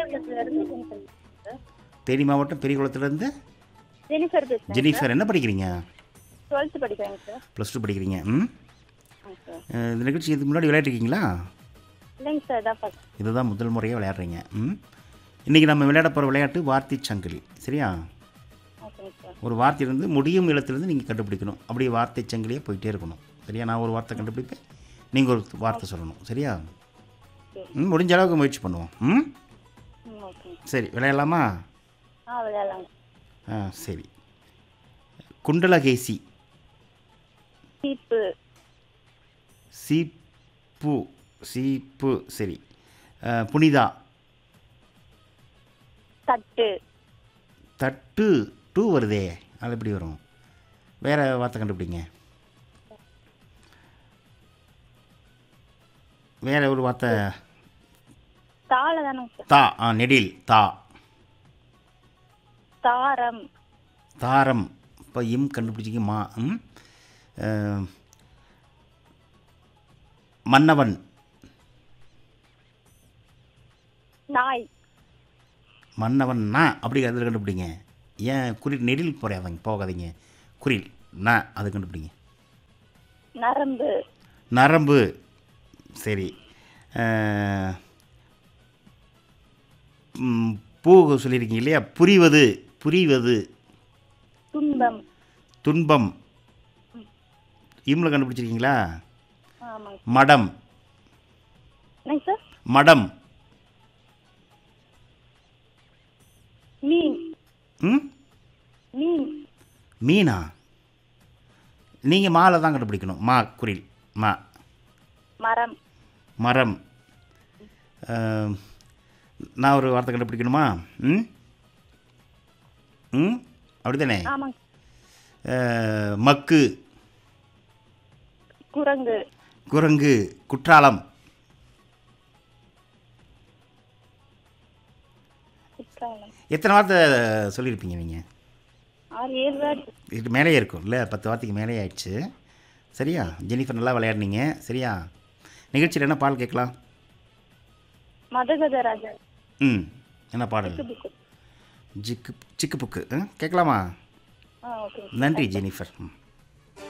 பெரியகுளத்துல இருந்து Jennifer sir Theni மாவட்டம் பெரியகுளத்துலேருந்து Jennifer பேசுறேன் ஜெனிஃபர் என்ன படிக்கிறீங்க டுவெல்த் படிக்கிறேங்க சார் ப்ளஸ் டூ படிக்கிறீங்க ம் ஆ சார் அஹ் இந்த நிகழ்ச்சி இதுக்கு முன்னாடி விளையாடிருக்கீங்களா இல்லைங்க சார் இதான் ஃபஸ்ட் இதுதான் முதல் முறையாக விளையாடுறீங்க ம் இன்றைக்கி நம்ம விளையாட போகிற விளையாட்டு வார்த்தை சங்கிலி சரியா ஓகேங்க சார் ஒரு வார்த்தையிலேருந்து முடியும் இடத்துலேருந்து நீங்கள் கண்டுபிடிக்கணும் அப்படியே வார்த்தை சங்கிலியே போயிட்டே இருக்கணும் சரியா நான் ஒரு வார்த்தை கண்டுபிடிப்பேன் நீங்கள் ஒரு வார்த்தை சொல்லணும் சரியா ம் முடிஞ்ச அளவுக்கு முயற்சி பண்ணுவோம் ம் ம் ஓகேங்க சரி விளையாடலாமா ஆ விளையாடலாங்க ஆ சரி குண்டலகேசி சீப்பு சீப்பு சீப்பு சரி அஹ், புனிதா தட்டு தட்டு டூ வருதே அது எப்படி வரும் வேறு வார்த்தை கண்டுபிடிங்க வேற ஒரு வார்த்தை தாளை தானங்க சார் தா ஆ நெடில் தா தாரம் தாரம் இப்போ இம் கண்டுபிடிச்சிங்க மா ம் அஹ், மன்னவன் நாய் மன்னவன் நா அப்படி அதில் கண்டுபிடிங்க ஏன் குறில் நெடில் போறாதீங்க போகாதீங்க குறில் ந அது கண்டுபிடிங்க நரம்பு நரம்பு சரி அஹ், ம், பூ சொல்லியிருக்கீங்க இல்லையா புரிவது புரிவது துன்பம் துன்பம் இம்ல கண்டுபிடிச்சிருக்கீங்களா ஆமாங்க மடம் என்னங்க சார் மடம் மீன் ம் மீன் மீனா நீங்கள் மாலை தான் கண்டுபிடிக்கணும் மா குறில் மா மரம் மரம் அஹ், நான் ஒரு வார்த்தை கண்டுபிடிக்கணுமா ம் ம் அப்படி தானே ஆமாங்க மக்கு குரங்கு குரங்கு குற்றாலம் குற்றாலம் எத்தனை வார்த்தை சொல்லியிருப்பீங்க நீங்கள் ஆறு ஏழு வேர்டு இதுக்கு மேலேயே இருக்கும் இல்லை பத்து வார்த்தைக்கு மேலே ஆயிடுச்சு சரியா ஜெனிஃபர் நல்லா விளையாடுனீங்க சரியா நிகழ்ச்சியில் என்ன பாடல் கேட்கலாம் மதகத ராஜா ம் என்ன பாடல் புக்கு ஜிக்கு சிக்கு புக்கு ம், கேட்கலாமா ஆ ஓகே நன்றி ஜெனிஃபர் ம்